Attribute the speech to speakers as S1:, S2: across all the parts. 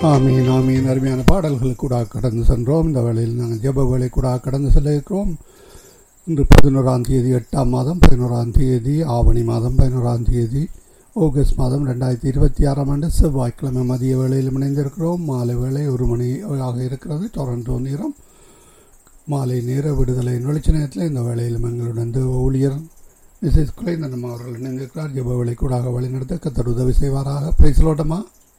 S1: ஆமீன் ஆமீன் அருமையான பாடல்கள் கூட கடந்து சென்றோம் இந்த வேளையில் நாங்கள் ஜெப வேலை கூட கடந்து செல்ல இருக்கிறோம் இன்று பதினோராம் தேதி எட்டாம் மாதம் பதினோராம் தேதி ஆவணி மாதம் பதினோராம் தேதி ஆகஸ்ட் மாதம் ரெண்டாயிரத்தி இருபத்தி ஆறாம் ஆண்டு செவ்வாய்க்கிழமை மதிய வேளையில் இணைந்திருக்கிறோம் மாலை வேளை ஒரு மணி ஆக இருக்கிறது டொரண்டோ நேரம் மாலை நேர விடுதலையின் வெளிச்ச நேரத்தில் இந்த வேளையிலும் எங்களுடன் தேவ ஊழியர் மிஸ்ஸஸ் குலைந்தனம் அவர்கள் இணைந்திருக்கிறார் ஜெப வேலை கூடாக வழிநடத்த கத்தர் உதவி செய்வாராக பிரைஸ்லோட்டமா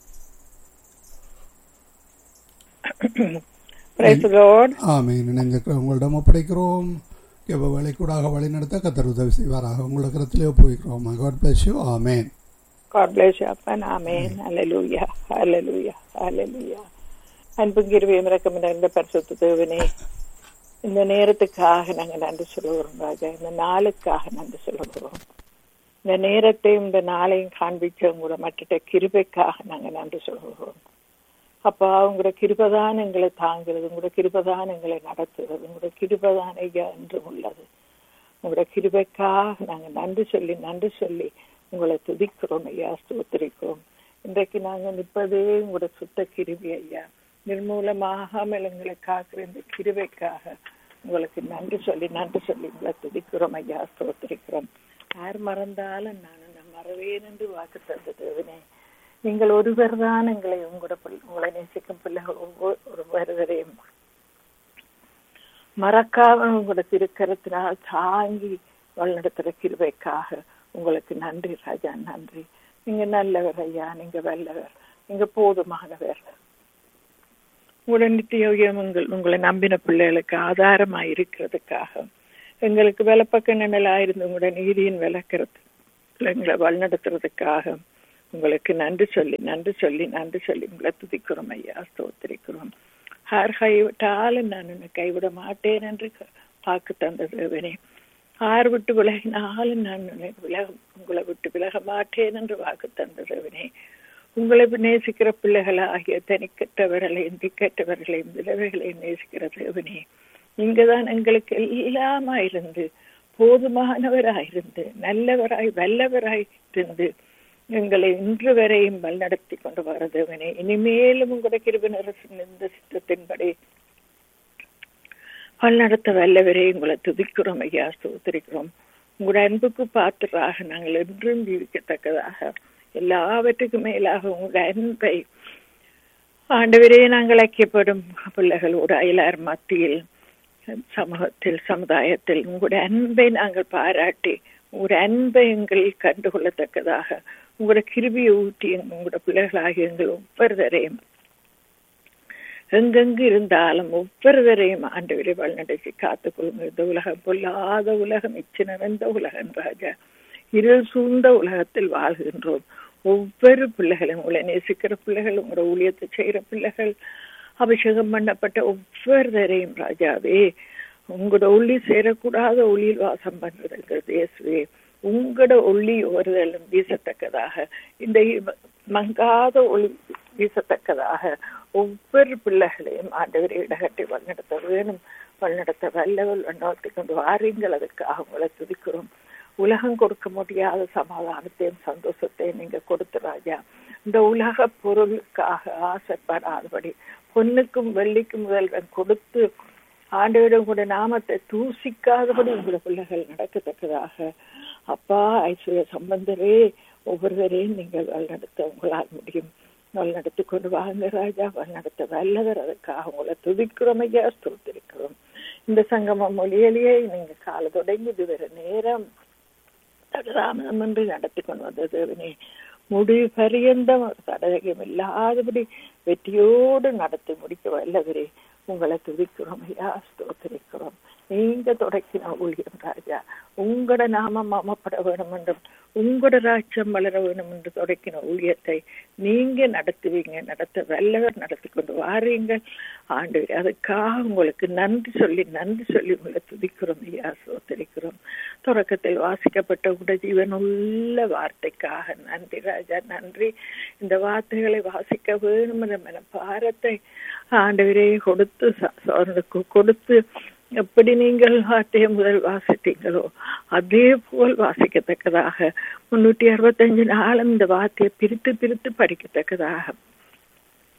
S2: Praise the Lord.
S1: ஆமீன் இணைந்திருக்கிற உங்களிடம் ஒப்படைக்கிறோம் ஜெப வேலை கூடாக வழிநடத்த கத்தர் உதவி செய்வாராக உங்களோட கருத்திலே ஒப்புவிக்கிறோம் God bless you amen
S2: God bless you, Appan. Amen. Hallelujah. Hallelujah. Hallelujah. அன்பும் கிருவியும் இறக்கம் நிறைந்த பரிசுத்த தேவனே இந்த நேரத்துக்காக நாங்கள் நன்றி சொல்லுகிறோம் ராஜா இந்த நாளுக்காக நன்றி சொல்லுகிறோம் இந்த நேரத்தையும் இந்த நாளையும் காண்பிச்ச உங்களோட மற்ற கிருபைக்காக நாங்கள் நன்றி சொல்லுகிறோம் அப்பா உங்களோட கிருபதான் எங்களை தாங்கிறது உங்களோட கிருபதான் எங்களை நடத்துகிறது உங்களோட கிருபதான் ஐயா என்றும் உள்ளது உங்களோட கிருபைக்காக நாங்கள் நன்றி சொல்லி நன்றி சொல்லி உங்களை துதிக்கிறோம் ஐயா ஸ்தோத்திரிக்கிறோம் இன்றைக்கு நாங்கள் நிற்பதே உங்களோட சுத்த கிருபி ஐயா நிர்மூலமாகாமல் எங்களை காக்கிற இந்த கிருபைக்காக உங்களுக்கு நன்றி சொல்லி நன்றி சொல்லி உங்களை துதிக்கிறோம் ஐயா ஸ்தோத்திரிக்கிறோம் யார் மறந்தாலும் நான் உன்னை மறவேன் என்று வாக்கு தந்த தேவனே நீங்கள் ஒருவர் தான் எங்களை உங்களோட பிள்ளை- உங்களை நேசிக்கும் பிள்ளைகள் ஒவ்வொரு ஒருவரையும் மறக்காம உங்களோட திருக்கரத்தினால் தாங்கி வழிநடத்துற கிருபைக்காக உங்களுக்கு நன்றி ராஜா நன்றி நீங்க நல்லவர் ஐயா நீங்க வல்லவர் நீங்க போதுமானவர் உங்களோட நித்திய உயமங்கள் உங்களை நம்பின பிள்ளைகளுக்கு ஆதாரமாய் இருக்கிறதுக்காக எங்களுக்கு விலப்பக்க நிழலாயிருந்து உங்களோட நீதியின் விளக்கிறது எங்களை வழிநடத்துறதுக்காக உங்களுக்கு நன்றி சொல்லி நன்றி சொல்லி நன்றி சொல்லி உங்களை துதிக்கிறோம் ஐயா ஸ்தோத்திரிக்கிறோம் யார் கைவிட்டாலும் நான் உன்னை கைவிட மாட்டேன் என்று வாக்கு தந்த தேவனே யார் விட்டு விலகினாலும் நான் உன்னை விலக உங்களை விட்டு விலக மாட்டேன் என்று வாக்கு தந்த தேவனே உங்களை நேசிக்கிற பிள்ளைகளாகிய தனிக்கற்றவர்களையும் திக்கற்றவர்களையும் விதவைகளையும் நேசிக்கிற தேவனே நீங்கதான் எங்களுக்கு எல்லாமா இருந்து போதுமானவராயிருந்து நல்லவராய் வல்லவராய் இருந்து எங்களை இன்று வரையும் வழிநடத்தி கொண்டு வர தேவனே இனிமேலும் உங்களுடைய கிருபனரசின் இந்த சித்தத்தின்படி வழிநடத்த வல்லவரே உங்களை துதிக்கிறோம் ஐயா ஸ்தோத்திரிக்கிறோம் உங்களுடைய அன்புக்கு பாத்திராக நாங்கள் என்றும் ஜீவிக்கத்தக்கதாக எல்லாவற்றுக்கும் மேலாக உங்களுடைய அன்பை ஆண்டவரே நாங்கள் ஐக்கியப்படும் பிள்ளைகளோடு அயலார் மத்தியில் சமூகத்தில் சமுதாயத்தில் உங்களுடைய அன்பை நாங்கள் பாராட்டி உங்களுடைய அன்பை எங்களில் கண்டுகொள்ளத்தக்கதாக உங்களுடைய கிருபியை ஊட்டி உங்களுடைய பிள்ளைகளாகிய எங்கள் ஒவ்வொருவரையும் எங்கெங்கு இருந்தாலும் ஒவ்வொருவரையும் ஆண்டவரை வழிநடத்தி காத்துக்கொள்ளுங்க இந்த உலகம் பொல்லாத உலகம் இச்சு நிறைந்த உலகம் ராஜா இருள் சூழ்ந்த உலகத்தில் வாழ்கின்றோம் ஒவ்வொரு பிள்ளைகளும் உங்களை நேசிக்கிற பிள்ளைகள் உங்களோட ஊழியத்தை செய்கிற பிள்ளைகள் அபிஷேகம் பண்ணப்பட்ட ஒவ்வொருவரையும் ராஜாவே உங்களோட ஒளி சேரக்கூடாத ஒளியில் வாசம் பண்றதுங்கிறது இயேசுவே உங்களோட ஒளி ஒருதலும் வீசத்தக்கதாக இந்த மங்காத ஒளி வீசத்தக்கதாக ஒவ்வொரு பிள்ளைகளையும் ஆண்டவரை இடகட்டி வழிநடத்த வேணும் வழிநடத்த வல்லவல் வண்ணத்தை கொண்டு வாரீங்கள் அதுக்காக உங்களை துதிக்கிறோம் உலகம் கொடுக்க முடியாத சமாதானத்தையும் சந்தோஷத்தையும் நீங்க கொடுத்து ராஜா இந்த உலக பொருளுக்காக ஆசைப்படாதபடி பொண்ணுக்கும் வெள்ளிக்கும் முதல்வன் கொடுத்து ஆண்டவரிடம் கூட நாமத்தை தூசிக்காதபடி உங்களை பிள்ளைகள் நடக்கத்தக்கதாக அப்பா ஐஸ்வர்ய சம்பந்தரே ஒவ்வொருவரையும் நீங்கள் வழிநடத்த உங்களால் முடியும் வழிநடத்தி கொண்டு வாங்க ராஜா வழிநடத்த வல்லவர் அதுக்காக உங்களை துதிக்கிறோம் ஐயா ஸ்தோத்திருக்கிறோம் இந்த சங்கமம் மொழியிலேயே நீங்க கால தொடங்கி இதுவரை நேரம் தடராமம் என்று நடத்தி கொண்டு வந்த தேவனே முடிவு பரியந்தம் தடகம் இல்லாதபடி வெற்றியோடு நடத்தி முடிக்க வல்லவரே உங்களை துதிக்கிறோம் ஐயா ஸ்தோத்திரிக்கிறோம் நீங்க தொடக்கின ஊழியம் ராஜா உங்களோட நாமம் மாமப்பட வேணும் என்றும் உங்களோட ராஜ்யம் வளர வேணும் என்று தொடக்கின ஊழியத்தை நீங்க நடத்துவீங்க நடத்த வல்லவர் நடத்தி கொண்டு வாரீங்க ஆண்டு அதுக்காக உங்களுக்கு நன்றி சொல்லி நன்றி சொல்லி உங்களை துதிக்கிறோம் ஐயா சோத்தரிக்கிறோம் தொடக்கத்தில் வாசிக்கப்பட்ட உட ஜீவனுள்ள வார்த்தைக்காக நன்றி ராஜா நன்றி இந்த வார்த்தைகளை வாசிக்க வேணும் என்ற மனப்பாரத்தை ஆண்டவரே கொடுத்து கொடுத்து எப்படி நீங்கள் வார்த்தையை முதல் வாசித்தீங்களோ அதே போல் வாசிக்கத்தக்கதாக முன்னூற்றி அறுபத்தஞ்சு நாளும் இந்த வார்த்தையை பிரித்து பிரித்து படிக்கத்தக்கதாக வாசிப்ப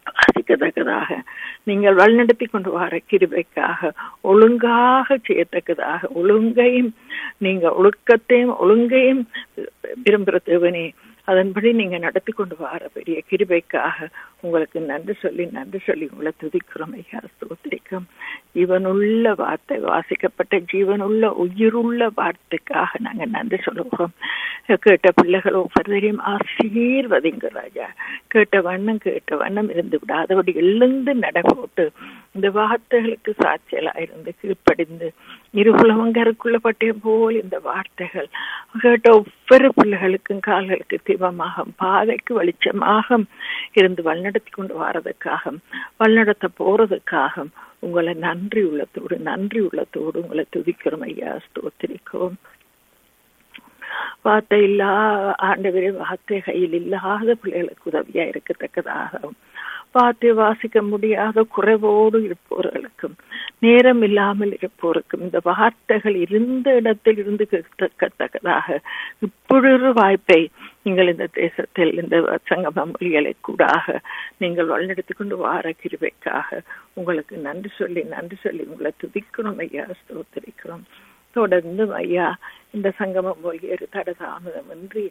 S2: நடக்கத்தக்கதாக நீங்கள் வழிநடத்தி கொண்டு வர கிருபைக்காக ஒழுங்காக செய்யத்தக்கதாக ஒழுங்கையும் நீங்க ஒழுக்கத்தையும் ஒழுங்கையும் விரும்புகிற தேவனே அதன்படி நீங்க நடத்தி கொண்டு வர பெரிய கிருபைக்காக உங்களுக்கு நன்றி சொல்லி நன்றி சொல்லி உங்களை துதிக்கிறோம் ஐயா ஸ்தோத்திரிக்கும் ஜீவனுள்ள வார்த்தை வாசிக்கப்பட்ட ஜீவனுள்ள உயிருள்ள வார்த்தைக்காக நாங்க நன்றி சொல்லுகிறோம் கேட்ட பிள்ளைகள் ஒவ்வொருவரையும் ஆசீர்வதிங்க ராஜா கேட்ட வண்ணம் கேட்ட வண்ணம் இருந்து விடாதபடி எழுந்து நடப்போட்டு இந்த வார்த்தைகளுக்கு சாட்சியலா இருந்து கீழ்ப்படிந்து இருகுலவங்கருக்குள்ள பட்டயம் போல் இந்த வார்த்தைகள் கேட்ட ஒவ்வொரு பிள்ளைகளுக்கும் கால்களுக்கு தீபமாக பாதைக்கு வெளிச்சமாக இருந்து வழிநடத்தி கொண்டு வரதுக்காக வழிநடத்த போறதுக்காக உங்களை நன்றி உள்ளத்தோடு நன்றி உள்ளத்தோடு உங்களை துதிக்கிறோம் ஐயா ஸ்தோத்திரிக்கிறோம் வார்த்தை இல்லா ஆண்டவரே வார்த்தை கையில் இல்லாத பிள்ளைகளுக்கு உதவியா இருக்கத்தக்கதாக வார்த்தை வாசிக்க முடியாத குறைவோடு இருப்பவர்களுக்கும் நேரம் இல்லாமல் இருப்போருக்கும் இந்த வார்த்தைகள் இருந்த இடத்தில் இருந்து கேட்கத்தக்கதாக இப்பொழுது வாய்ப்பை நீங்கள் இந்த தேசத்தில் இந்த சங்கம மொழிகளை கூடாக நீங்கள் வழிநடத்தி கொண்டு வார கிருபைக்காக உங்களுக்கு நன்றி சொல்லி நன்றி சொல்லி உங்களை துதிக்கிறோம் ஐயா ஸ்தோத்திரிக்கிறோம் தொடர்ந்து ஐயா இந்த சங்கம மொழியர் தடதாமதமின்றி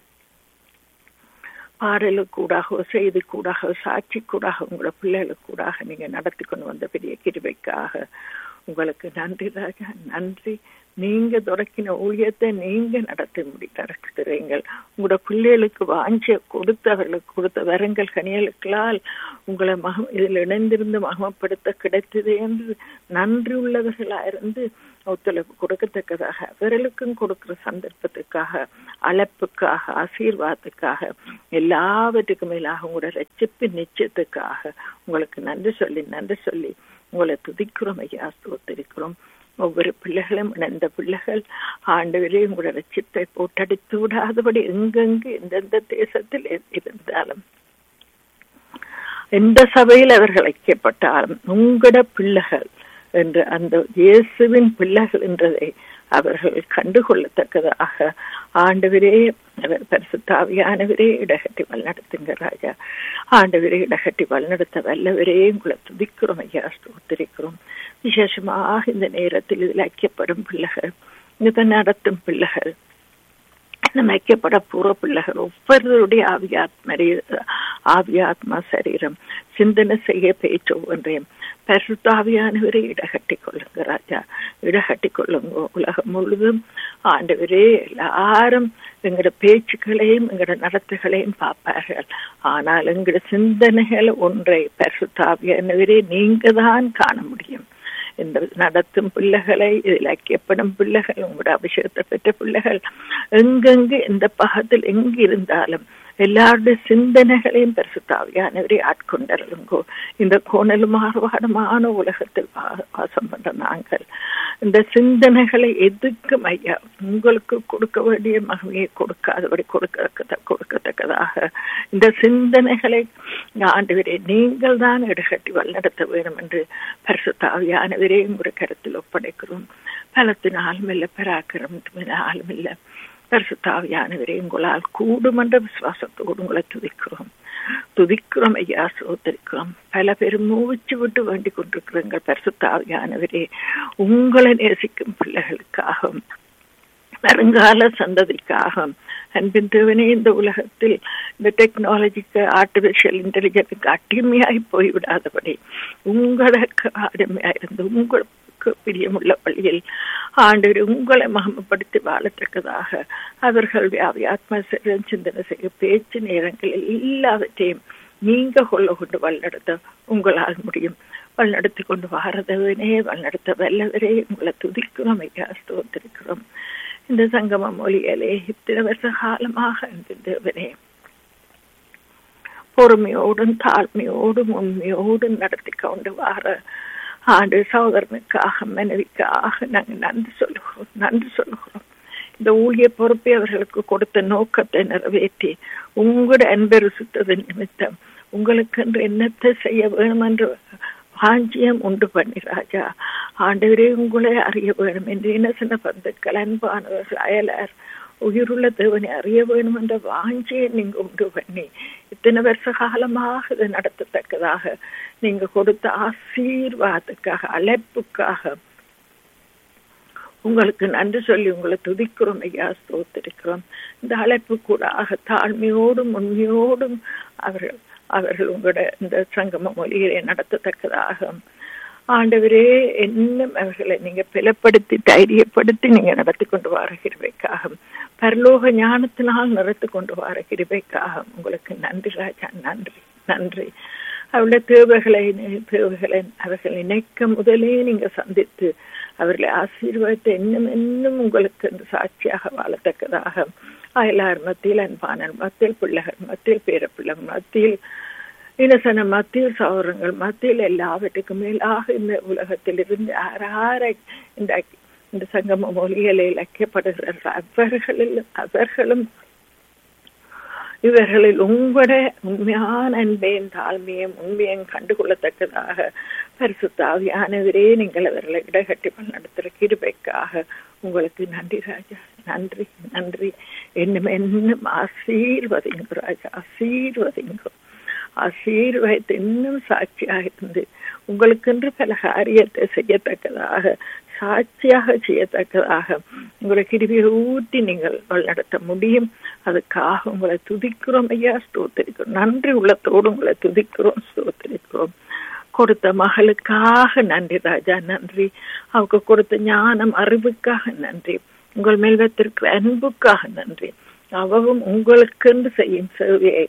S2: பாடலுக்கூடாக செய்தி கூடாக சாட்சி கூடாக உங்களோட பிள்ளைகளுக்கு கூடாக நீங்க நடத்தி கொண்டு வந்த பெரிய கிருபைக்காக உங்களுக்கு நன்றி ராஜா நன்றி நீங்க தொடக்கின ஊழியத்தை நீங்க நடத்தி முடி நடத்துகிறீங்கள் உங்களோட பிள்ளைகளுக்கு வாஞ்ச கொடுத்தவர்களுக்கு கொடுத்த வரங்கள் கனியலுக்களால் உங்களை மகம் இதில் இணைந்திருந்து மகமப்படுத்த கிடைத்தது என்று நன்றி உள்ளவர்களா இருந்து ஒத்துழைப்பு கொடுக்கத்தக்கதாக அவர்களுக்கும் கொடுக்கிற சந்தர்ப்பத்துக்காக அழைப்புக்காக ஆசீர்வாதத்துக்காக எல்லாவற்றுக்கும் மேலாக உங்களோட ரட்சிப்பு நிச்சயத்துக்காக உங்களுக்கு நன்றி சொல்லி நன்றி சொல்லி உங்களை துதிக்கிறோம் ஐயா ஸ்தோத்திருக்கிறோம் ஒவ்வொரு பிள்ளைகளும் இணைந்த பிள்ளைகள் ஆண்டவரே உங்களோட ரட்சிப்பை போட்டடித்து விடாதபடி எங்கெங்கு எந்தெந்த தேசத்தில் இருந்தாலும் எந்த சபையில் அவர்கள் ஐக்கியப்பட்டாலும் உங்களோட பிள்ளைகள் என்று அந்த இயேசுவின் பிள்ளைகள் என்றதை அவர்கள் கண்டுகொள்ளத்தக்கதாக ஆண்டவரே அவர் பரிசுத்தாவியானவரே இடகட்டி வழிநடத்துங்க ராஜா ஆண்டவரே இடகட்டி வழிநடத்த வல்லவரே உங்களை துதிக்கிறோம் ஐயா ஸ்தோத்திரிக்கிறோம் விசேஷமாக இந்த நேரத்தில் இதில் ஐக்கியப்படும் பிள்ளைகள் இதை நடத்தும் பிள்ளைகள் நம்ம ஐக்கியப்பட பூர்வ பிள்ளைகள் ஒவ்வொருவருடைய ஆவியாத்ம ஆவியாத்மா சரீரம் சிந்தனை செய்ய பேச்சு ஒவ்வொன்றையும் பரிசுத்தாவியானவரே இடகட்டி கொள்ளுங்க ராஜா இடகட்டி கொள்ளுங்க உலகம் முழுதும் ஆண்டவரே எல்லாரும் எங்களோட பேச்சுக்களையும் எங்களோட நடத்துகளையும் பார்ப்பார்கள் ஆனால் எங்களோட சிந்தனைகள் ஒன்றை பரிசுத்தாவியானவரே நீங்க தான் காண முடியும் இந்த நடத்தும் பிள்ளைகளை இதில் ஐக்கியப்படும் பிள்ளைகள் உங்களோட அபிஷேகத்தை பெற்ற பிள்ளைகள் எங்கெங்கு எந்த பாகத்தில் எங்கு இருந்தாலும் எல்லாருடைய சிந்தனைகளையும் பரிசுத்தாவியானவரை ஆட்கொண்டருங்கோ இந்த கோணல் மாறுபாடுமான உலகத்தில் வாசம் பண்ற நாங்கள் இந்த சிந்தனைகளை எதுக்கும் ஐயா உங்களுக்கு கொடுக்க வேண்டிய மகிமையை கொடுக்காதபடி கொடுக்க கொடுக்கத்தக்கதாக இந்த சிந்தனைகளை ஆண்டவரே நீங்கள் தான் எடுகட்டி வழிநடத்த வேண்டும் என்று பரிசுத்தாவியானவரே உங்களுடைய கருத்தில் ஒப்படைக்கிறோம் பலத்தினாலும் இல்லை பராக்கிரமத்தினாலும் இல்லை பரிசுத்தாவியானவரே உங்களால் கூடும் என்ற விசுவாசத்தோடு உங்களை துதிக்கிறோம் துதிக்கிறோம் ஐயா சோதரிக்கிறோம் பல பேர் மூச்சு விட்டு வேண்டி கொண்டிருக்கிறீங்க பரிசுத்தாவியானவரே உங்களை நேசிக்கும் பிள்ளைகளுக்காக வருங்கால சந்ததிக்காக அன்பின் தேவனே இந்த உலகத்தில் இந்த டெக்னாலஜிக்கு ஆர்டிபிஷியல் இன்டெலிஜென்ஸுக்கு அடிமையாய் போய்விடாதபடி உங்களுக்கு அடிமையாயிருந்து உங்களுக்கு பிரியமுள்ள வழியில் ஆண்டு உங்களை மகமப்படுத்தி வாழத்தக்கதாக அவர்கள் ஆத்ம சிந்தனை செய்ய பேச்சு நேரங்கள் எல்லாவற்றையும் நீங்க கொள்ள கொண்டு வழிநடத்த உங்களால் முடியும் வழிநடத்தி கொண்டு வாரதவனே வழிநடத்த வல்லவரே உங்களை துதிக்கிறோம் ஐயா ஸ்தோத்திருக்கிறோம் இந்த சங்கம மொழியிலே இத்தனை வருஷ காலமாக இருந்தவனே பொறுமையோடும் தாழ்மையோடும் உண்மையோடும் நடத்தி கொண்டு வார ஆண்டு சகோதரனுக்காக மனைவிக்காக நாங்கள் நன்றி சொல்லுகிறோம் நன்றி சொல்லுகிறோம் இந்த ஊழிய பொறுப்பை அவர்களுக்கு கொடுத்த நோக்கத்தை நிறைவேற்றி உங்களோட அன்பரு சுத்ததன் நிமித்தம் உங்களுக்கு என்று என்னத்தை செய்ய வேணும் என்று வாஞ்சியம் உண்டு பண்ணி ராஜா ஆண்டவரே உங்களை அறிய வேணும் என்று இனசன பந்துக்கள் அன்பானவர்கள் அயலார் உயிருள்ள தேவனை அறிய வேணும் என்ற வாஞ்சியை நீங்க உண்டு பண்ணி இத்தனை வருஷ காலமாக இதை நடத்தத்தக்கதாக நீங்க கொடுத்த ஆசீர்வாதத்துக்காக அழைப்புக்காக உங்களுக்கு நன்றி சொல்லி உங்களை துதிக்கிறோம் ஐயா ஸ்தோத்திருக்கிறோம் இந்த அழைப்பு கூட ஆக தாழ்மையோடும் உண்மையோடும் அவர்கள் அவர்கள் உங்களோட இந்த சங்கம மொழிகளை நடத்தத்தக்கதாக ஆண்டவரே இன்னும் அவர்களை நீங்க பிளப்படுத்தி தைரியப்படுத்தி நீங்க நடத்தி கொண்டு வர கிருபைக்காக பரலோக ஞானத்தினால் நடத்தி கொண்டு வர கிருபைக்காக உங்களுக்கு நன்றி ராஜா நன்றி நன்றி அவருடைய தேவைகளை தேவைகளை அவர்கள் நினைக்க முதலே நீங்க சந்தித்து அவர்களை ஆசீர்வாதத்தை இன்னும் இன்னும் உங்களுக்கு இந்த சாட்சியாக வாழத்தக்கதாக அயலார் மத்தியில் அன்பானன் மத்தியில் பிள்ளைகள் மத்தியில் பேர பிள்ளைகள் மத்தியில் இனசன மத்தியில் சௌரங்கள் மத்தியில் எல்லாவற்றுக்கும் மேலாக இந்த உலகத்தில் இருந்து யாரை இந்த இந்த சங்கம மொழிகளை இலக்கியப்படுகிறார்கள் அவர்களில் அவர்களும் இவர்களில் உங்களுடைய உண்மையான அன்பையும் தாழ்மையும் உண்மையும் கண்டுகொள்ளத்தக்கதாக பரிசுத்தாவியானவரே நீங்கள் அவர்களை இடகட்டி நடத்துகிற கிருபைக்காக உங்களுக்கு நன்றி ராஜா நன்றி நன்றி என்னும் என்னும் ஆசீர்வதிங்க ராஜா ஆசீர்வதிங்க ஆசீர்வாதத்தை இன்னும் சாட்சியாக இருந்து உங்களுக்கென்று பல காரியத்தை செய்யத்தக்கதாக சாட்சியாக செய்யத்தக்கதாக உங்களை கிருபியை ஊட்டி நீங்கள் வழிநடத்த முடியும் அதுக்காக உங்களை துதிக்கிறோம் ஐயா ஸ்தோத்திரிக்கிறோம் நன்றி உள்ளத்தோடு உங்களை துதிக்கிறோம் ஸ்தோத்திரிக்கிறோம் கொடுத்த மகளுக்காக நன்றி ராஜா நன்றி அவங்க கொடுத்த ஞானம் அறிவுக்காக நன்றி உங்கள் மேல் வைத்திருக்கிற அன்புக்காக நன்றி அவவும் உங்களுக்கென்று செய்யும் சேவையை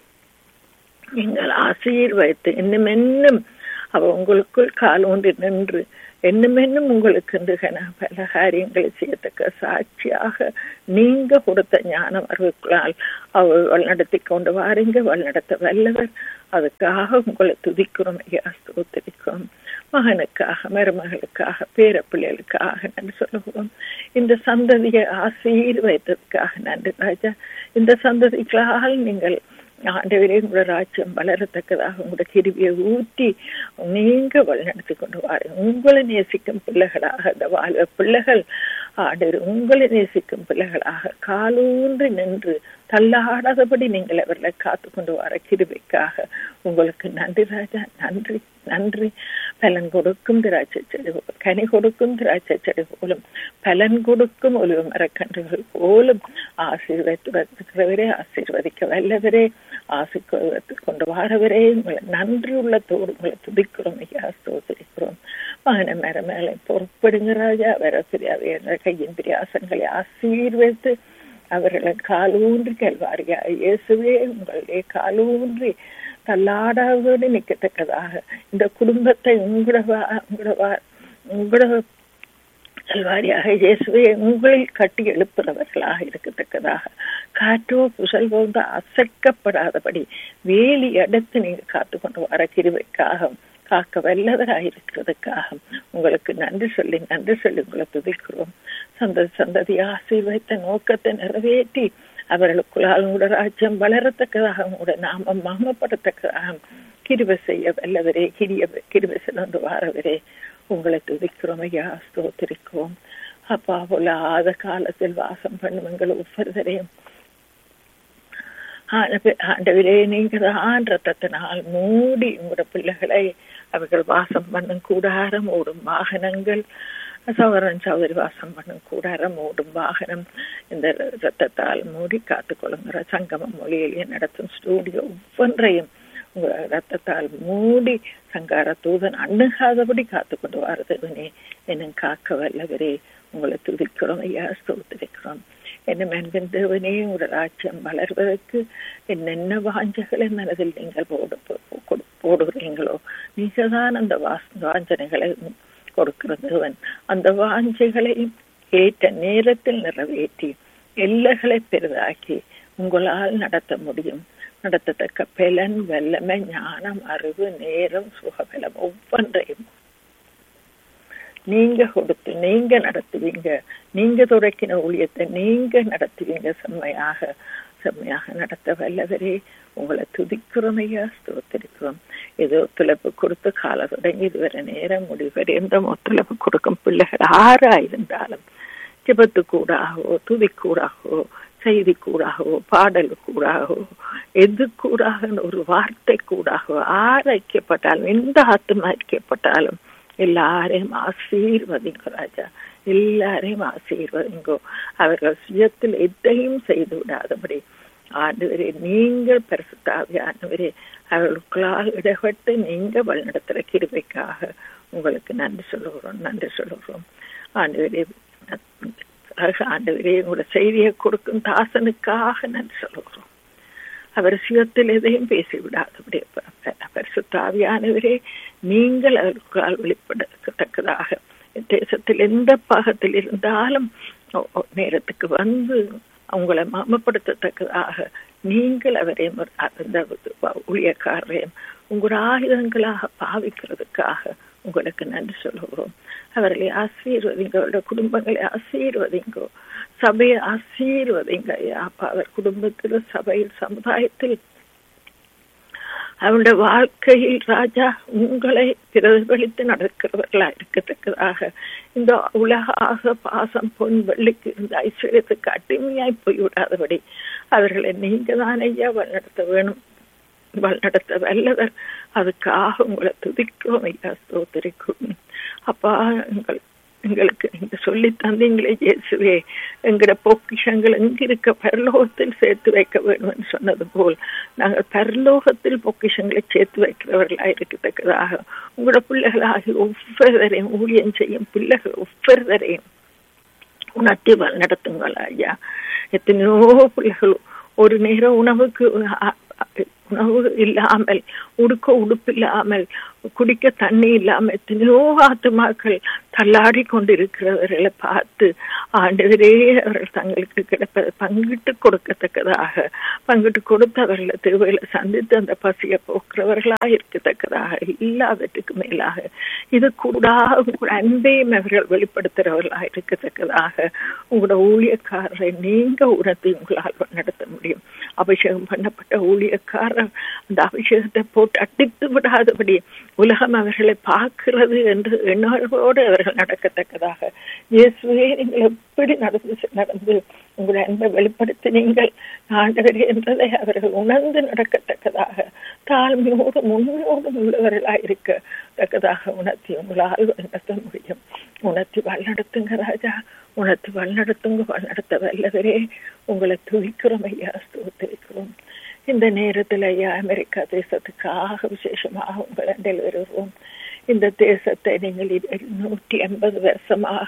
S2: நீங்கள் ஆசீர்வதித்து இன்னும் இன்னும் அவ உங்களுக்குள் கால் ஒன்று நின்று என்னும் என்னும் உங்களுக்கு பல காரியங்களை செய்யத்தக்க சாட்சியாக நீங்க கொடுத்த ஞானம் அறிவுக்களால் அவள் வழிநடத்தி கொண்டு வாருங்க வழிநடத்த வல்லவர் அதுக்காக உங்களை துதிக்கிறோம் ஐயா ஸ்தோத்திரிக்கிறோம் மகனுக்காக மருமகளுக்காக பேர பிள்ளைகளுக்காக நன்றி சொல்லுவோம் இந்த சந்ததியை ஆசீர்வதித்ததுக்காக நன்றி ராஜா இந்த சந்ததிகளால் நீங்கள் ஆண்டவரே உங்களோட ராஜ்யம் வளரத்தக்கதாக உங்களோட கிருவியை ஊற்றி நீங்க வழிநடத்தி கொண்டு வாருங்க உங்களை நேசிக்கும் பிள்ளைகளாக இந்த வாழ்வ பிள்ளைகள் ஆண்டவர் உங்களை நேசிக்கும் பிள்ளைகளாக காலூன்றி நின்று தள்ளாடாதபடி நீங்கள் அவர்களை காத்து கொண்டு வர கிருபைக்காக உங்களுக்கு நன்றி ராஜா நன்றி நன்றி பலன் கொடுக்கும் திராட்சை செடி கனி கொடுக்கும் திராட்சை செடி போலும் பலன் கொடுக்கும் ஒலிவ மரக்கன்றுகள் போலும் ஆசீர்வதிக்கிறவரே ஆசீர்வதிக்க வல்லவரே ஆசீர்வதித்து கொண்டு வாரவரே உங்களை நன்றி உள்ளத்தோடு உங்களை துதிக்கிறோம் ஐயா சோதரிக்கிறோம் மகன மேல மேலே பொறுப்படுங்க ராஜா வர பிரியாவை கையின் பிரியாசங்களை ஆசீர்வதித்து அவர்களை காலூன்றி கல்வாரியா இயேசுவே உங்களுடைய காலூன்றி தள்ளாடாதோடு நிற்கத்தக்கதாக இந்த குடும்பத்தை உங்களோட உங்களோட உங்களோட கல்வாரியாக இயேசுவே உங்களில் கட்டி எழுப்புறவர்களாக இருக்கத்தக்கதாக காற்றோ புசல் போன்ற அசைக்கப்படாதபடி வேலி அடுத்து நீங்க காத்து கொண்டு வர கிருவைக்காக காக்க வல்லவராக இருக்கிறதுக்காக உங்களுக்கு நன்றி சொல்லி நன்றி சொல்லி உங்களை துதிக்கிறோம் சந்ததி சந்ததி ஆசீர்வைத்த நோக்கத்தை நிறைவேற்றி அவர்களுக்குள்ளால் உங்களோட ராஜ்யம் வளரத்தக்கதாக உங்களோட நாமம் மகமப்படத்தக்கதாக கிருப செய்ய வல்லவரே கிரிய கிருப சென்று வாரவரே உங்களை துதிக்கிறோம் ஐயா ஸ்தோத்திரிக்கிறோம் அப்பா பொல்லாத காலத்தில் வாசம் பண்ணும் எங்கள் ஒவ்வொருவரையும் ஆண்டவரே நீங்க தான் ரத்தத்தினால் மூடி உங்களோட பிள்ளைகளை அவர்கள் வாசம் பண்ணும் கூடாரம் ஓடும் வாகனங்கள் சவரன் சௌதரி வாசம் பண்ணும் கூடாரம் ஓடும் வாகனம் இந்த ரத்தத்தால் மூடி காத்துக்கொள்ளுங்கிற சங்கம மொழியிலேயே நடத்தும் ஸ்டூடியோ ஒவ்வொன்றையும் உங்க ரத்தத்தால் மூடி சங்கார தூதன் அணுகாதபடி காத்து கொண்டு வாரதுவனே என்னும் காக்க வல்லவரே உங்களை துதிக்கிறோம் ஐயா ஸ்தோத்திரிக்கிறோம் என்ன மென்பின் தேவனே உங்களோட ராஜ்யம் வளர்வதற்கு என்னென்ன வாஞ்சகளை மனதில் நீங்கள் போடு போடுகிறீங்களோ நீங்க தான் அந்த வாஞ்சனைகளை கொடுக்கிற தேவன் அந்த வாஞ்சைகளையும் ஏற்ற நேரத்தில் நிறைவேற்றி எல்லைகளை பெரிதாக்கி உங்களால் நடத்த முடியும் நடத்தத்தக்க பலன் வல்லமை ஞானம் அறிவு நேரம் சுகபலம் ஒவ்வொன்றையும் நீங்க கொடுத்து நீங்க நடத்துவீங்க நீங்க தொடக்கின ஊழியத்தை நீங்க நடத்துவீங்க செம்மையாக செம்மையாக நடத்த வல்லவரே உங்களை துதிக்கிறோம் ஐயா ஸ்தோத்திரிக்கிறோம் ஏதோ ஒத்துழைப்பு கொடுத்து கால தொடங்கி இதுவரை நேரம் முடிவரை எந்த ஒத்துழைப்பு கொடுக்கும் பிள்ளைகள் ஆறா இருந்தாலும் ஜபத்து கூடாகவோ துதி கூடாகவோ செய்தி கூடாகவோ பாடல் கூடாகவோ எது கூடாக ஒரு வார்த்தை கூடாகவோ ஆர் ஐக்கியப்பட்டாலும் எந்த ஆத்மா ஐக்கியப்பட்டாலும் எல்லாரையும் ஆசீர்வதிங்க ராஜா எல்லாரையும் ஆசீர்வதிங்கோ அவர்கள் சுயத்தில் எதையும் செய்து விடாதபடி ஆண்டவரே நீங்கள் பரிசுத்தாவியானவரே அவர்களுக்குள்ளால் இடப்பட்டு நீங்க வழிநடத்துற கிருபைக்காக உங்களுக்கு நன்றி சொல்லுகிறோம் நன்றி சொல்லுகிறோம் ஆண்டவரே ஆண்டவரே உங்களோட செய்தியை கொடுக்கும் தாசனுக்காக நன்றி சொல்லுகிறோம் அவர் சுயத்தில் எதையும் பேசிவிடாதபடி பரிசுத்தாவியானவரே நீங்கள் அவர்களுக்கால் வெளிப்படத்தக்கதாக தேசத்தில் எந்த பாகத்தில் இருந்தாலும் நேரத்துக்கு வந்து அவங்களை மாமப்படுத்தத்தக்கதாக நீங்கள் அவரையும் அந்த ஊழியக்காரரையும் உங்களோட ஆயுதங்களாக பாவிக்கிறதுக்காக உங்களுக்கு நன்றி சொல்லுகிறோம் அவர்களை ஆசீர்வதிங்க அவருடைய குடும்பங்களை ஆசீர்வதிங்கோ சபையை ஆசீர்வதிங்க அப்பா அவர் குடும்பத்தில் சபையில் சமுதாயத்தில் அவருடைய வாழ்க்கையில் ராஜா உங்களை பிரதிபலித்து நடக்கிறவர்களா இருக்கத்தக்கதாக இந்த உலகாக பாசம் பொன் வெள்ளிக்கு இருந்த ஐஸ்வர்யத்துக்கு அடிமையாய் போய்விடாதபடி அவர்களை நீங்க தான் ஐயா வழிநடத்த வேணும் வழிநடத்த வல்லவர் அதுக்காக உங்களை துதிக்கிறோம் ஐயா ஸ்தோத்திரிக்கும் அப்பா எங்கள் எங்களுக்கு நீங்க சொல்லி தந்தீங்களே இயேசுவே எங்கட பொக்கிஷங்கள் எங்க இருக்க பரலோகத்தில் சேர்த்து வைக்க வேண்டும் சொன்னது போல் நாங்கள் பரலோகத்தில் பொக்கிஷங்களை சேர்த்து வைக்கிறவர்களா இருக்கத்தக்கதாக உங்களோட பிள்ளைகளாகி ஒவ்வொருவரையும் ஊழியம் செய்யும் பிள்ளைகள் ஒவ்வொருவரையும் உணர்த்தி நடத்துங்கள் ஐயா எத்தனையோ பிள்ளைகள் ஒரு நேரம் உணவுக்கு உணவு இல்லாமல் உடுக்க உடுப்பு இல்லாமல் குடிக்க தண்ணி இல்லாமல் எத்தனையோ ஆத்துமாக்கள் தள்ளாடி கொண்டிருக்கிறவர்களை பார்த்து ஆண்டவரே அவர்கள் தங்களுக்கு கிடைப்பதை பங்கிட்டு கொடுக்கத்தக்கதாக பங்கிட்டு கொடுத்து அவர்களை திருவையில சந்தித்து அந்த பசியை போக்குறவர்களாக இருக்கத்தக்கதாக இல்லாததுக்கு மேலாக இது கூடாக உங்களோட அன்பையும் அவர்கள் வெளிப்படுத்துறவர்களாக இருக்கத்தக்கதாக உங்களோட ஊழியக்காரரை நீங்க உணர்த்தி உங்களால் நடத்த முடியும் அபிஷேகம் பண்ணப்பட்ட ஊழியக்காரர் அந்த அபிஷேகத்தை போட்டு அடித்து விடாதபடி உலகம் அவர்களை பார்க்கிறது என்று எண்ணங்களோடு அவர்கள் நடக்கத்தக்கதாக இயேசுவே நீங்கள் எப்படி நடந்து நடந்து உங்களை அன்பை வெளிப்படுத்தி நீங்கள் ஆண்டவர் என்றதை அவர்கள் உணர்ந்து நடக்கத்தக்கதாக தாழ்மையோடு முன்னோடும் உள்ளவர்களாக இருக்கத்தக்கதாக உணர்த்தி உங்களால் நடத்த முடியும் உணர்த்தி வழிநடத்துங்க ராஜா உணர்த்தி வழிநடத்துங்க வழிநடத்த வல்லவரே உங்களை துதிக்கிறோம் ஐயா ஸ்தோத்திரிக்கிறோம் இந்த நேரத்தில் ஐயா அமெரிக்கா தேசத்துக்காக விசேஷமாக உங்கள் அண்டில் வருவோம் இந்த தேசத்தை நீங்கள் நூற்றி ஐம்பது வருஷமாக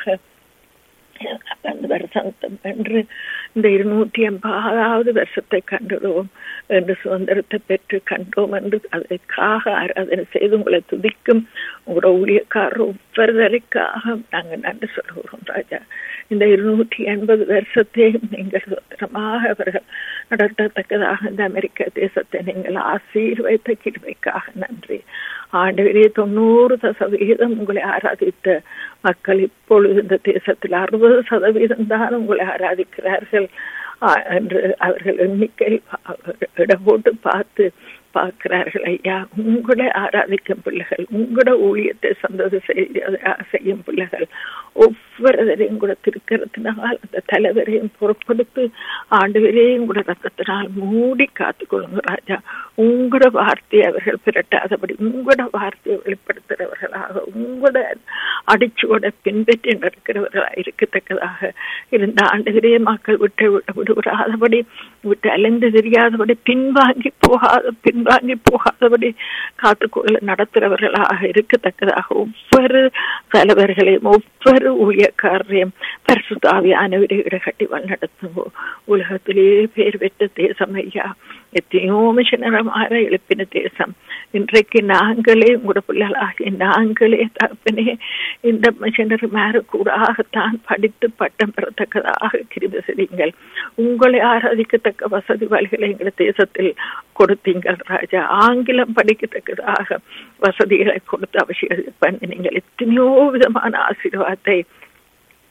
S2: அந்த வருஷம் என்று இந்த இருநூற்றி எண்பதாவது வருஷத்தை கண்டுடுவோம் என்று சுதந்திரத்தை பெற்று கண்டோம் என்று அதற்காக ஆராதனை செய்து உங்களை துதிக்கும் உங்களோட ஊழியக்காரர் ஒவ்வொருவருக்காக நாங்கள் நன்றி சொல்கிறோம் ராஜா இந்த இருநூற்றி எண்பது வருஷத்தையும் நீங்கள் சுதந்திரமாக அவர்கள் நடத்தத்தக்கதாக இந்த அமெரிக்க தேசத்தை நீங்கள் ஆசீர்வைத்த கிருமைக்காக நன்றி ஆண்டவரே தொண்ணூறு சதவீதம் உங்களை ஆராதித்த மக்கள் இப்பொழுது இந்த தேசத்தில் அறுபது சதவீதம் தான் உங்களை ஆராதிக்கிறார்கள் என்று அவர்கள் எண்ணிக்கை இடம் போட்டு பார்த்து பார்க்கிறார்கள் ஐயா உங்களை ஆராதிக்கும் பிள்ளைகள் உங்களோட ஊழியத்தை சந்தோஷம் செய்யும் பிள்ளைகள் ஒவ்வொருவரையும் கூட திருக்கிறதுனால் அந்த தலைவரையும் பொறுப்படுத்து ஆண்டுவரையும் கூட ரத்தத்தினால் மூடி காத்துக்கொள்ளுங்க ராஜா உங்களோட வார்த்தையை அவர்கள் பிரட்டாதபடி உங்களோட வார்த்தையை வெளிப்படுத்துகிறவர்களாக உங்களோட அடிச்சுவோட பின்பற்றி நடக்கிறவர்களாக இருக்கத்தக்கதாக இருந்த ஆண்டுகிறே மக்கள் விட்டு விடுவிடாதபடி விட்டு அலைந்து தெரியாதபடி பின்வாங்கி போகாத பின்வாங்கி போகாதபடி காத்துக்கொள்ள நடத்துகிறவர்களாக இருக்கத்தக்கதாக ஒவ்வொரு தலைவர்களையும் ஒவ்வொரு ஊழியக்காரரையும் பரிசுத்தாவியானவரை கட்டி வழிநடத்துவோம் உலகத்திலேயே பேர் பெற்ற தேசம் ஐயா எத்தனையோ மிஷனரமாக எழுப்பின தேசம் இன்றைக்கு நாங்களே உங்களோட பிள்ளைகளாகிய நாங்களே தகப்பனே இந்த மிஷனரி மேல கூடாகத்தான் படித்து பட்டம் பெறத்தக்கதாக கிருப செய்யுங்கள் உங்களை ஆராதிக்கத்தக்க வசதி வழிகளை எங்கள் தேசத்தில் கொடுத்தீங்கள் ராஜா ஆங்கிலம் படிக்கத்தக்கதாக வசதிகளை கொடுத்து அவசியம் பண்ணி நீங்கள் எத்தனையோ விதமான ஆசீர்வாதத்தை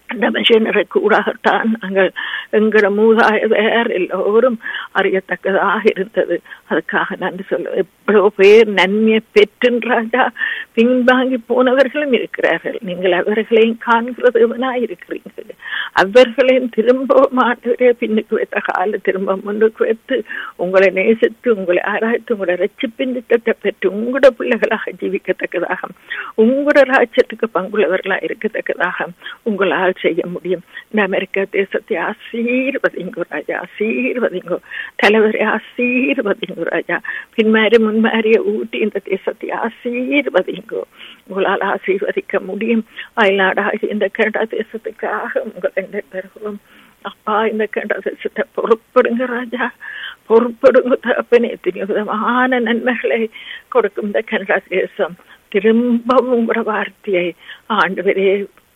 S2: அந்த மிஷினரை கூடாகத்தான் நாங்கள் எங்களோட மூதாதையர் எல்லோரும் அறியத்தக்கதாக இருந்தது அதுக்காக நன்றி சொல்ல எவ்வளவு பேர் நன்மையை பெற்றுன்றாஜா பின்வாங்கி போனவர்களும் இருக்கிறார்கள் நீங்கள் அவர்களையும் காண்கிறதுவனாய் இருக்கிறீர்கள் அவர்களையும் திரும்பவும் ஆண்டவரே பின்னுக்கு வைத்த கால திரும்ப முன்னுக்கு வைத்து உங்களை நேசித்து உங்களை ஆராய்த்து உங்களை ரச்சிப்பின் திட்டத்தை பெற்று உங்களோட பிள்ளைகளாக ஜீவிக்கத்தக்கதாக உங்களோட ராஜ்யத்துக்கு பங்குள்ளவர்களாக இருக்கத்தக்கதாக உங்களால் செய்ய முடியும் இந்த அமெரிக்க தேசத்தை ஆசீர்வதிங்கோ ராஜா ஆசீர்வதிங்கோ தலைவரை ஆசீர்வதிங்கோ ராஜா பின்மாரி முன்மாரிய ஊட்டி இந்த தேசத்தை ஆசீர்வதிங்கோ உங்களால் ஆசீர்வதிக்க முடியும் அயல்நாடாக இந்த கனடா தேசத்துக்காக உங்களை பெறுகிறோம் அப்பா இந்த கனடா தேசத்தை பொறுப்படுங்க ராஜா பொறுப்படுங்க தகப்பனே எத்தனையோ விதமான நன்மைகளை கொடுக்கும் இந்த கனடா தேசம் திரும்பவும் உங்களோட வார்த்தையை ஆண்டு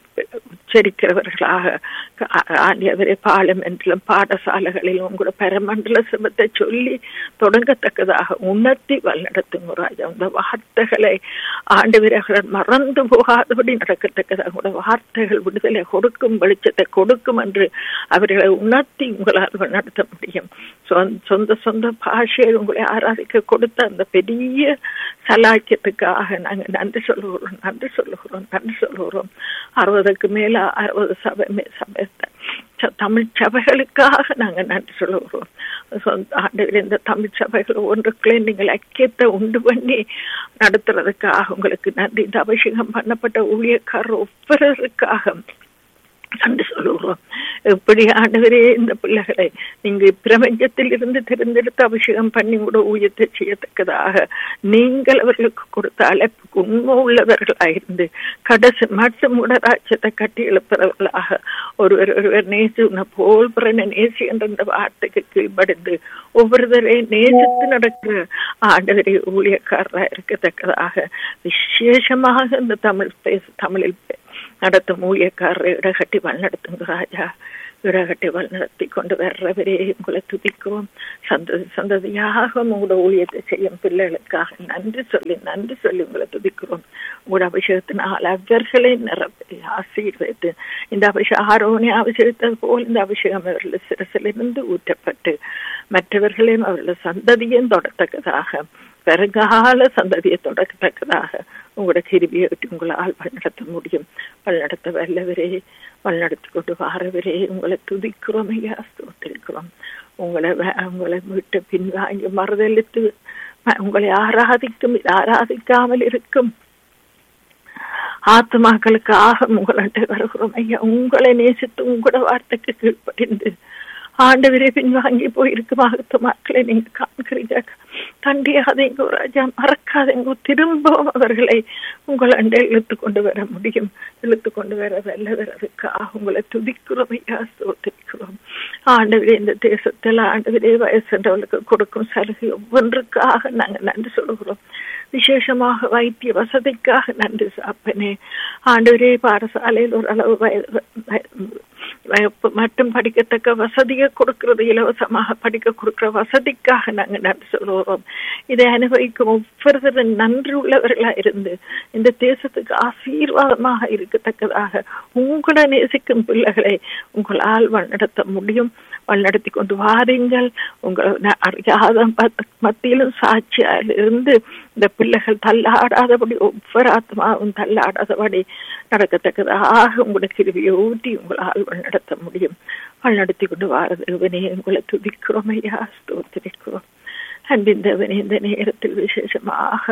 S2: உச்சரிக்கிறவர்களாக ஆண்டியவரே பாலமென்றிலும் பாடசாலைகளிலும் கூட பரமண்டல சிவத்தை சொல்லி தொடங்கத்தக்கதாக உணர்த்தி வழிநடத்துங்க ராஜா அந்த வார்த்தைகளை ஆண்டு வீரர்கள் மறந்து போகாதபடி நடக்கத்தக்கதாக கூட வார்த்தைகள் விடுதலை கொடுக்கும் வெளிச்சத்தை கொடுக்கும் என்று அவர்களை உணர்த்தி உங்களால் நடத்த முடியும் சொந்த சொந்த பாஷையில் உங்களை ஆராதிக்க கொடுத்த அந்த பெரிய சலாக்கியத்துக்காக நாங்கள் நன்றி சொல்லுகிறோம் நன்றி சொல்லுகிறோம் நன்றி சொல்லுகிறோம் அறுபதுக்கு மேல அறுபது சபை சபை தமிழ் சபைகளுக்காக நாங்கள் நன்றி சொல்லுகிறோம் ஆண்டு இந்த தமிழ் சபைகள் ஒன்றுக்குள்ளே நீங்கள் ஐக்கியத்தை உண்டு பண்ணி நடத்துறதுக்காக உங்களுக்கு நன்றி இந்த அபிஷேகம் பண்ணப்பட்ட ஊழியக்காரர் ஒவ்வொருவருக்காக நன்றி சொல்லுகிறோம் எப்படி ஆண்டவரே இந்த பிள்ளைகளை நீங்க பிரபஞ்சத்தில் இருந்து தெரிந்தெடுத்து அபிஷேகம் பண்ணி கூட ஊழியத்தை செய்யத்தக்கதாக நீங்கள் அவர்களுக்கு கொடுத்த அழைப்புக்கு உண்மை உள்ளவர்களாயிருந்து கடைசி மற்றும் கூட ராஜ்யத்தை கட்டி எழுப்புறவர்களாக ஒருவர் ஒருவர் நேசி உன்னை போல் பிறனை நேசி என்ற இந்த வார்த்தைக்கு கீழ்படிந்து ஒவ்வொருவரையும் நேசித்து நடக்கிற ஆண்டவரை ஊழியக்காரராக இருக்கத்தக்கதாக விசேஷமாக இந்த தமிழ் பேச தமிழில் நடத்தும் ஊழியக்காரரை இடகட்டி வழிநடத்துங்க ராஜா இடகட்டி வழிநடத்தி கொண்டு வர்றவரே உங்களை துதிக்கிறோம் சந்ததி சந்ததியாக உங்களோட ஊழியத்தை செய்யும் பிள்ளைகளுக்காக நன்றி சொல்லி நன்றி சொல்லி உங்களை துதிக்கிறோம் உங்களோட அபிஷேகத்தினால் அவர்களை நிரப்பி ஆசீர்வதித்து இந்த அபிஷேகம் ஆரோனே அபிஷேகத்தது போல் இந்த அபிஷேகம் அவர்கள் சிரசிலிருந்து ஊற்றப்பட்டு மற்றவர்களையும் அவர்கள் சந்ததியும் தொடத்தக்கதாக வருங்கால சந்ததியை தொடக்கத்தக்கதாக உங்களோட கிருபியை விட்டு உங்களால் வழிநடத்த முடியும் வழிநடத்த வல்லவரே வழிநடத்தி கொண்டு வாரவரே உங்களை துதிக்கிறோம் ஐயா ஸ்தோத்திருக்கிறோம் உங்களை உங்களை விட்டு பின்வாங்கி மறுதளித்து உங்களை ஆராதிக்கும் ஆராதிக்காமல் இருக்கும் ஆத்மாக்களுக்காக உங்கள்கிட்ட வருகிறோம் ஐயா உங்களை நேசித்து உங்களோட வார்த்தைக்கு கீழ்ப்படிந்து ஆண்டவரே பின்வாங்கி போயிருக்கும் ஆத்மாக்களை நீங்க காண்கிறீங்க கண்டியாதீங்க ராஜா மறக்காதீங்க திரும்பவும் அவர்களை உங்கள் அண்டை இழுத்து கொண்டு வர முடியும் இழுத்து கொண்டு வர வல்லவரதுக்காக உங்களை துதிக்கிறோம் ஐயா சோத்திருக்கிறோம் ஆண்டவரே இந்த தேசத்தில் ஆண்டவரே வயசுன்றவர்களுக்கு கொடுக்கும் சலுகை ஒவ்வொன்றுக்காக நாங்கள் நன்றி சொல்கிறோம் விசேஷமாக வைத்திய வசதிக்காக நன்றி சாப்பனே ஆண்டவரே பாடசாலையில் ஓரளவு மட்டும் படிக்கத்தக்க வசதியை கொடுக்கிறது இலவசமாக படிக்க கொடுக்கிற வசதிக்காக நாங்கள் நன்றி சொல்கிறோம் இதை அனுபவிக்கும் ஒவ்வொருத்தரும் நன்றி உள்ளவர்களா இருந்து இந்த தேசத்துக்கு ஆசீர்வாதமாக இருக்கத்தக்கதாக உங்களை நேசிக்கும் பிள்ளைகளை உங்களால் வழிநடத்த முடியும் வழிநடத்தி கொண்டு வாருங்கள் உங்களை அறியாத மத்தியிலும் சாட்சியாக இருந்து இந்த பிள்ளைகள் தள்ளாடாதபடி ஒவ்வொரு ஆத்மாவும் தள்ளாடாதபடி நடக்கத்தக்கதாக உங்களுடைய கிருவியை ஊட்டி உங்களால் வழிநடத்த முடியும் வழிநடத்தி கொண்டு வாரதேவனே உங்களை துதிக்கிறோம் ஐயா ஸ்தோத்திரிக்கிறோம் அன்பின் தேவனே இந்த நேரத்தில் விசேஷமாக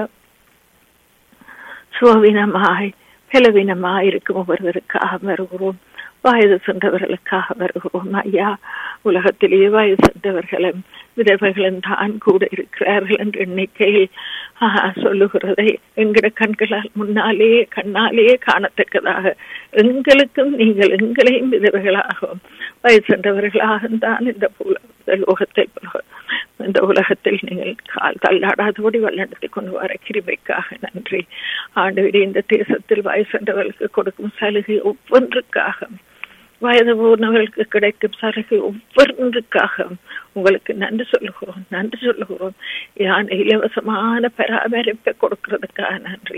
S2: சுவவீனமாய் பலவீனமாய் இருக்கும் ஒவ்வொருவருக்காக வருகிறோம் வயது சென்றவர்களுக்காக வருகிறோம் ஐயா உலகத்திலேயே வயது சென்றவர்களும் விதவைகளும் தான் கூட இருக்கிறார்கள் என்ற எண்ணிக்கையில் சொல்லுகிறதை எங்கட கண்களால் முன்னாலே கண்ணாலேயே காணத்தக்கதாக எங்களுக்கும் நீங்கள் எங்களையும் விதவைகளாகவும் வயது சென்றவர்களாக தான் இந்த லோகத்தில் இந்த உலகத்தில் நீங்கள் கால் தள்ளாடாதபடி வழிநடத்தி கொண்டு வர கிருபைக்காக நன்றி ஆண்டு இந்த தேசத்தில் வயசு சென்றவர்களுக்கு கொடுக்கும் சலுகை ஒவ்வொன்றுக்காக வயது போனவர்களுக்கு கிடைக்கும் சலுகை ஒவ்வொன்றுக்காக உங்களுக்கு நன்றி சொல்லுகிறோம் நன்றி சொல்லுகிறோம் யான் இலவசமான பராமரிப்பை கொடுக்கறதுக்காக நன்றி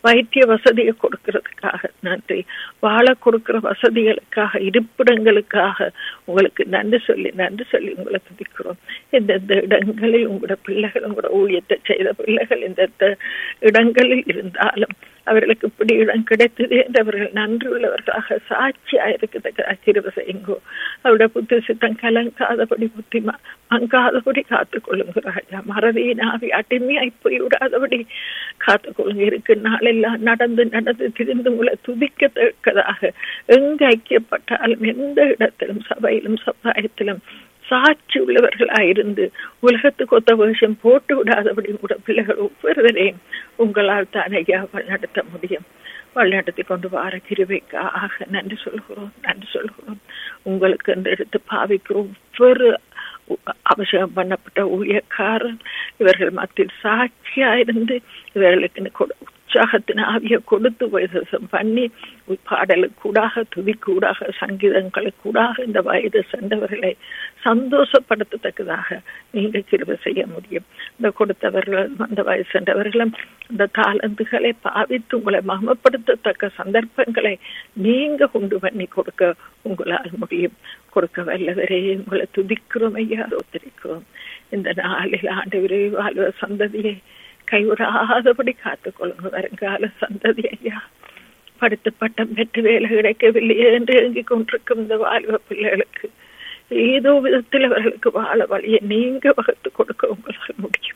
S2: வைத்திய வசதியை கொடுக்கறதுக்காக நன்றி வாழ கொடுக்கிற வசதிகளுக்காக இருப்பிடங்களுக்காக உங்களுக்கு நன்றி சொல்லி நன்றி சொல்லி உங்களை துதிக்கிறோம் எந்தெந்த இடங்களில் உங்களோட பிள்ளைகள் உங்களோட ஊழியத்தை செய்த பிள்ளைகள் எந்தெந்த இடங்களில் இருந்தாலும் அவர்களுக்கு இப்படி இடம் கிடைத்தது என்று அவர்கள் நன்றி உள்ளவர்களாக சாட்சியா இருக்கிறதுக்கு கிருப செய்யுங்கோ அவருடைய புத்தி சித்தம் கலங்காதபடி புத்தி மங்காதபடி காத்துக்கொள்ளுங்க ராஜா மறதியினாவி அடிமையாய் போய் விடாதபடி காத்துக்கொள்ளுங்க இருக்கு நாளெல்லாம் நடந்து நடந்து திரிந்து உங்களை துதிக்கத்தக்கதாக எங்க ஐக்கியப்பட்டாலும் எந்த இடத்திலும் சபையிலும் சமுதாயத்திலும் சாட்சி உள்ளவர்களாயிருந்து உலகத்துக்கு ஒத்த வேஷம் போட்டு விடாதபடி கூட பிள்ளைகள் ஒவ்வொருவரையும் உங்களால் தான் ஐயா வழிநடத்த முடியும் வழிநடத்தி கொண்டு வார கிருவைக்காக நன்றி சொல்கிறோம் நன்றி சொல்கிறோம் உங்களுக்கு என்று எடுத்து பாவிக்கிற ஒவ்வொரு அவசியம் பண்ணப்பட்ட ஊழியக்காரன் இவர்கள் மத்தியில் சாட்சியா இருந்து இவர்களுக்கு உற்சாகத்தின் ஆவிய கொடுத்து உபதேசம் பண்ணி பாடலுக்கூடாக துதிக்கூடாக சங்கீதங்களுக்கூடாக இந்த வயது சென்றவர்களை சந்தோஷப்படுத்தத்தக்கதாக நீங்க கிருப செய்ய முடியும் இந்த கொடுத்தவர்கள் அந்த வயது சென்றவர்களும் இந்த தாளந்துகளை பாவித்து உங்களை மகமப்படுத்தத்தக்க சந்தர்ப்பங்களை நீங்க உண்டு பண்ணி கொடுக்க உங்களால் முடியும் கொடுக்க வல்லவரே உங்களை துதிக்கிறோம் ஐயா ஒத்திருக்கிறோம் இந்த நாளில் ஆண்டு விரைவாழ்வ சந்ததியை கைவிடாதபடி காத்துக்கொள்ளுங்க வருங்கால சந்ததி ஐயா படித்து பட்டம் பெற்று வேலை கிடைக்கவில்லையே என்று இயங்கிக் கொண்டிருக்கும் இந்த வாழ்வ பிள்ளைகளுக்கு ஏதோ விதத்தில் அவர்களுக்கு வாழ வழியை நீங்க வகுத்து கொடுக்க உங்களால் முடியும்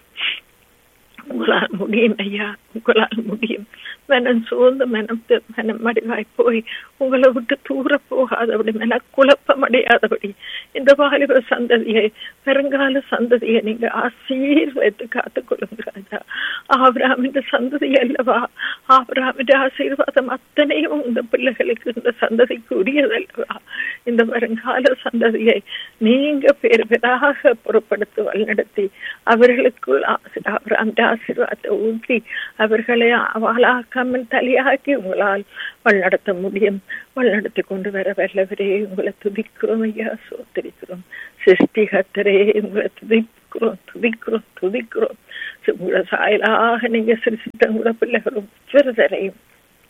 S2: உங்களால் முடியும் ஐயா உங்களால் முடியும் மனம் சோர்ந்து மனம் மனம் மடிவாய் போய் உங்களை விட்டு தூர போகாதபடி மன குழப்பம் அடையாதபடி இந்த வாலிப சந்ததியை வருங்கால சந்ததியை நீங்க ஆசீர்வதித்து காத்துக்கொள்ளுங்க ராஜா ஆபிராமின் சந்ததி அல்லவா ஆபிராமின் ஆசீர்வாதம் அத்தனையும் இந்த பிள்ளைகளுக்கு இந்த சந்ததிக்கு உரியதல்லவா இந்த வருங்கால சந்ததியை நீங்க பேர் பேராக பொருட்படுத்தி வழிநடத்தி அவர்களுக்குள் ஆபிராமின் ஆசீர்வாதத்தை ஊற்றி அவர்களை வாழாக்காமல் தலையாக்கி உங்களால் வழிநடத்த முடியும் வழிநடத்தி கொண்டு வர வல்லவரே உங்களை துதிக்கிறோம் ஐயா சோத்தரிக்கிறோம் சிருஷ்டிகத்தரே உங்களை துதிக்கிறோம் துதிக்கிறோம் துதிக்கிறோம் உங்களோட சாயலாக நீங்க சிரிச்சிட்ட உங்களோட பிள்ளைகள் ஒவ்வொருத்தரையும்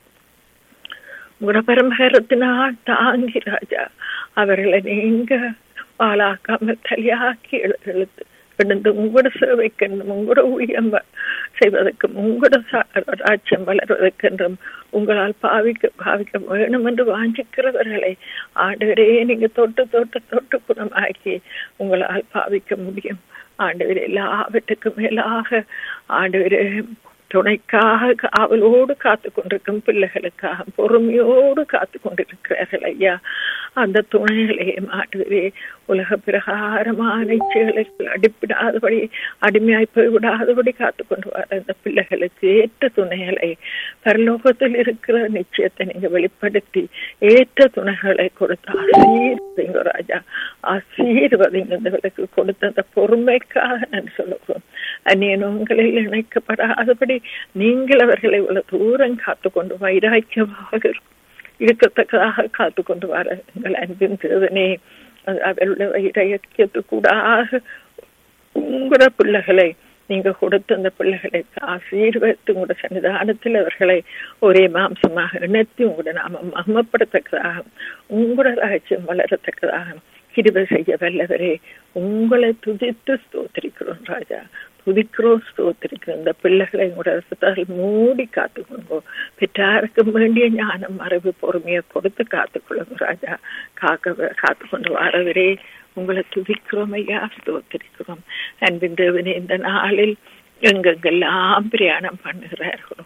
S2: உங்களோட பரம்பரத்தினால் தாங்கி ராஜா அவர்களை நீங்க வாழாக்காமல் தலையாக்கி எழுத்து விழுந்து உங்களோட சேவைக்கென்றும் உங்களோட ஊழியம் செய்வதற்கும் உங்களோட ராஜ்யம் வளர்வதற்கென்றும் உங்களால் பாவிக்க பாவிக்க வேணும் என்று வாஞ்சிக்கிறவர்களை ஆண்டவரே நீங்க தொட்டு தொட்டு தொட்டு குணமாக்கி உங்களால் பாவிக்க முடியும் ஆண்டவர் எல்லாவற்றுக்கும் மேலாக ஆண்டவரே துணைக்காக காவலோடு காத்து கொண்டிருக்கும் பிள்ளைகளுக்காக பொறுமையோடு காத்து கொண்டிருக்கிறார்கள் ஐயா அந்த துணைகளை மாட்டுவதே உலக பிரகாரமான இச்சைகளுக்கு அடிப்பிடாதபடி அடிமையாய் போய் விடாதபடி காத்து கொண்டு வர அந்த பிள்ளைகளுக்கு ஏற்ற துணைகளை பரலோகத்தில் இருக்கிற நிச்சயத்தை நீங்க வெளிப்படுத்தி ஏற்ற துணைகளை கொடுத்து ஆசீர்வதிங்க ராஜா ஆசீர்வதிங்க இந்தவர்களுக்கு கொடுத்த அந்த பொறுமைக்காக நான் சொல்லுகிறோம் அந்நியனங்களில் இணைக்கப்படாதபடி நீங்கள் அவர்களை உள்ள தூரம் காத்து கொண்டு வைராக்கியமாக இருக்கத்தக்கதாக காத்து கொண்டு வர எங்கள் அன்பின் தேவனே அவருடைய வைராக்கியத்துக்கூடாக உங்களோட பிள்ளைகளை நீங்க கொடுத்த அந்த பிள்ளைகளை ஆசீர்வதித்து உங்களோட சன்னிதானத்தில் அவர்களை ஒரே மாம்சமாக இணைத்து உங்களோட நாம மகமப்படத்தக்கதாக உங்களோட ராஜ்யம் வளரத்தக்கதாக கிருபை செய்ய வல்லவரே உங்களை துதித்து ஸ்தோத்திரிக்கிறோம் ராஜா துதிக்கிறோம் ஸ்தோத்திரிக்கிறோம் இந்த பிள்ளைகளை உங்களோட மூடி காத்துக்கொள்ளுங்க பெற்றாருக்கு வேண்டிய ஞானம் மறைவு பொறுமையை கொடுத்து காத்துக்கொள்ளுங்க ராஜா காக்க காத்துக்கொண்டு வரவரே உங்களை துதிக்கிறோம் ஐயா ஸ்தோத்திரிக்கிறோம் அன்பின் தேவனே இந்த நாளில் எங்கெங்கெல்லாம் பிரயாணம் பண்ணுகிறார்களோ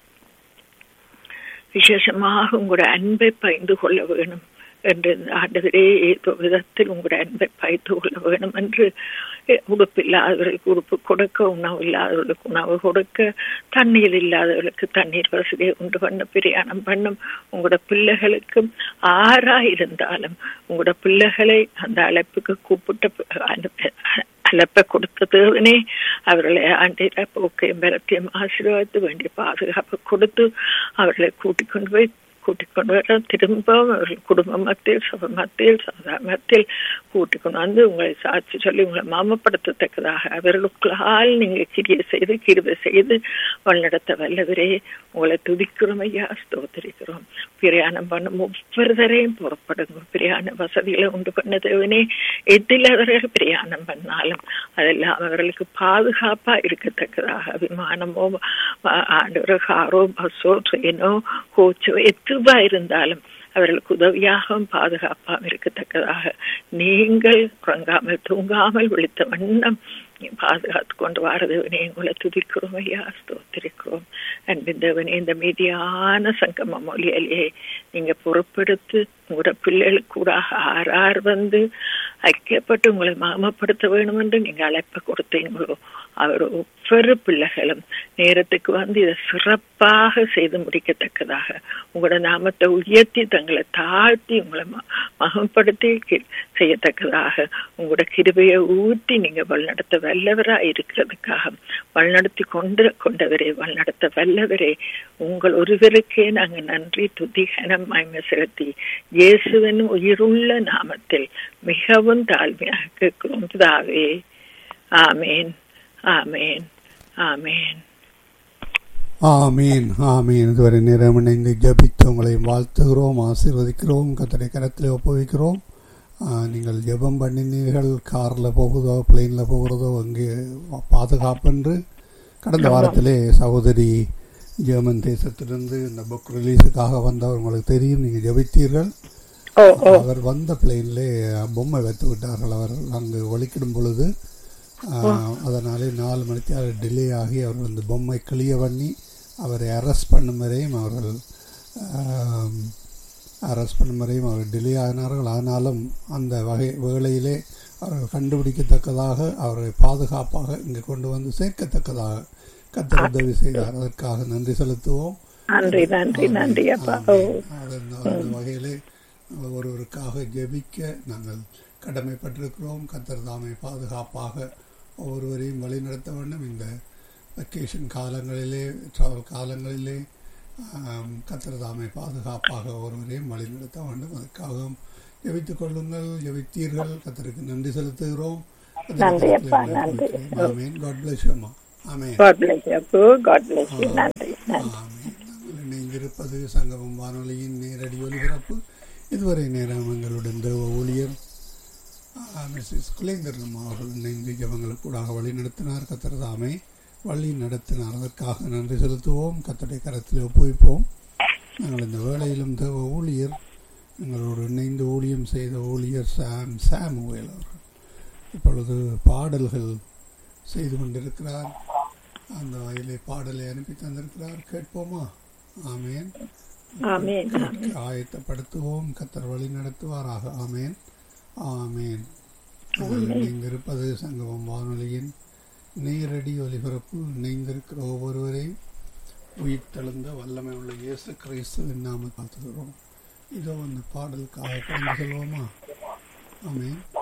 S2: விசேஷமாக உங்களோட அன்பை பகிர்ந்து கொள்ள வேணும் என்று ஆண்டவரே ஏதோ விதத்தில் உங்களுடைய அன்பை பயித்து கொள்ள வேணும் என்று உடுப்பு இல்லாதவர்களுக்கு உடுப்பு கொடுக்க உணவு இல்லாதவர்களுக்கு உணவு கொடுக்க தண்ணீர் இல்லாதவர்களுக்கு தண்ணீர் வசதியை உண்டு பண்ண பிரயாணம் பண்ணும் உங்களோட பிள்ளைகளுக்கும் ஆறா இருந்தாலும் உங்களோட பிள்ளைகளை அந்த அழைப்புக்கு கூப்பிட்ட அழைப்பை கொடுத்த தேவனே அவர்களை ஆண்டில போக்கையும் பலத்தையும் ஆசீர்வாதத்து வேண்டிய பாதுகாப்பு கொடுத்து அவர்களை கூட்டிக் கொண்டு போய் கூட்டிக் கொண்டு வர திரும்பவும் அவர்கள் குடும்ப மத்தியில் சபை மத்தியில் சமுதாய மத்தியில் கூட்டிக் கொண்டு வந்து உங்களை சாட்சி சொல்லி உங்களை மாமப்படுத்தத்தக்கதாக அவர்களுக்குள்ளால் நீங்க கிரிய செய்து கிருபை செய்து வழிநடத்த வல்லவரே உங்களை துதிக்கிறோம் ஐயா ஸ்தோத்திரிக்கிறோம் பிரயாணம் பண்ணும் ஒவ்வொருவரையும் புறப்படுங்க பிரயாண வசதிகளை உண்டு பண்ண தேவனே எதில் அவர்கள் பிரயாணம் பண்ணாலும் அதெல்லாம் அவர்களுக்கு பாதுகாப்பா இருக்கத்தக்கதாக விமானமோ ஆண்டவரோ காரோ பஸ்ஸோ ட்ரெயினோ கோச்சோ எதுவா இருந்தாலும் அவர்களுக்கு உதவியாகவும் பாதுகாப்பாகவும் இருக்கத்தக்கதாக நீங்கள் உறங்காமல் தூங்காமல் விழித்த வண்ணம் பாதுகாத்து கொண்டு வாரதேவனே உங்களை துதிக்கிறோம் ஐயா ஸ்தோத்திரிக்கிறோம் அன்பின் தேவனே இந்த மீதியான சங்கம மொழியிலே நீங்க பொறுப்பெடுத்து உங்களோட பிள்ளைகளுக்கு கூட ஆறார் வந்து ஐக்கியப்பட்டு உங்களை மாமப்படுத்த வேணும் என்று நீங்க அழைப்பு கொடுத்தீங்களோ அவர் ஒவ்வொரு பிள்ளைகளும் நேரத்துக்கு வந்து இதை சிறப்பாக செய்து முடிக்கத்தக்கதாக உங்களோட நாமத்தை உயர்த்தி தங்களை தாழ்த்தி உங்களை மகப்படுத்தி செய்யத்தக்கதாக உங்களோட கிருபையை ஊற்றி நீங்க வழிநடத்த வல்லவரா இருக்கிறதுக்காக வழிநடத்தி கொண்டு கொண்டவரே வழிநடத்த வல்லவரே உங்கள் ஒருவருக்கே நாங்க நன்றி துதி கனம் மயம செலுத்தி இயேசுவின் உயிருள்ள நாமத்தில் மிகவும் தாழ்மையாக கேட்கிறோம் பிதாவே ஆமேன் ஆமேன் ஆமேன்
S1: ஆமீன் ஆமீன் இதுவரை நேரம் இணைந்து ஜபித்து உங்களையும் வாழ்த்துகிறோம் ஆசீர்வதிக்கிறோம் கத்தனை கரத்தில் ஒப்புவிக்கிறோம் நீங்கள் ஜெபம் பண்ணினீர்கள் காரில் போகுதோ பிளெயினில் போகிறதோ அங்கே பாதுகாப்பென்று கடந்த வாரத்திலே சகோதரி ஜெர்மன் தேசத்திலிருந்து இந்த புக் ரிலீஸுக்காக வந்தவர் உங்களுக்கு தெரியும் நீங்கள் ஜபித்தீர்கள் அவர் வந்த பிளெயினிலே பொம்மை வைத்து விட்டார்கள் அவர் அங்கு ஒழிக்கிடும் பொழுது அதனாலே நாலு மணிக்கு டிலே ஆகி அவர்கள் அந்த பொம்மை கிளிய பண்ணி அவரை அரெஸ்ட் பண்ணும் வரையும் அவர்கள் அரெஸ்ட் பண்ணும் வரையும் அவர்கள் டிலே ஆனார்கள் ஆனாலும் அந்த வகை வேளையிலே அவர்கள் கண்டுபிடிக்கத்தக்கதாக அவரை பாதுகாப்பாக இங்கு கொண்டு வந்து சேர்க்கத்தக்கதாக கத்தர் உதவி செய்தார் அதற்காக நன்றி செலுத்துவோம்
S2: நன்றி நன்றி நன்றி அப்பா
S1: அந்த வகையிலே ஒருவருக்காக ஜெபிக்க நாங்கள் கடமைப்பட்டிருக்கிறோம் கத்தர் தாமை பாதுகாப்பாக ஒவ்வொருவரையும் வழிநடத்த வேண்டும் இந்த வெக்கேஷன் காலங்களிலே ட்ராவல் காலங்களிலே கத்தர் தாமை பாதுகாப்பாக ஒருவரையும் வழிநடத்த வேண்டும் அதற்காகவும் ஜெபித்துக் கொள்ளுங்கள் ஜெபித்தீர்கள் கத்தருக்கு நன்றி செலுத்துகிறோம் காட் பிளஸ் அம்மா இணைந்திருப்பது சங்கமம் வானொலியின் நேரடி ஒலிபரப்பு இதுவரை நேரம் எங்களுடன் தேவ ஊழியர் மிஸ்ஸஸ் குலேந்தரன் அவர்கள் இணைந்து ஜபங்களுக்கு கூட வழி நடத்தினார் கத்திரதாமே வழி நடத்தினார் அதற்காக நன்றி செலுத்துவோம் கத்தடை கரத்தில் ஒப்புவிப்போம் நாங்கள் இந்த வேளையிலும் தேவ ஊழியர் எங்களோடு இணைந்து ஊழியம் செய்த ஊழியர் சாம் சாமுவேல் அவர்கள் இப்பொழுது பாடல்கள் செய்து கொண்டிருக்கிறார் அந்த வயலை பாடலை அனுப்பி தந்திருக்கிறார் கேட்போமா ஆமேன் ஆயத்தப்படுத்துவோம் கத்தர் வழி நடத்துவாராக ஆமேன் ஆமேன் இணைந்திருப்பது சங்கமம் வானொலியின் நேரடி ஒலிபரப்பு இணைந்திருக்கிற ஒவ்வொருவரையும் உயிர் தெழுந்த வல்லமை உள்ள இயேசு கிறிஸ்துவின் நாம காத்துகிறோம் இதோ அந்த பாடலுக்காக கடந்து செல்வோமா ஆமேன்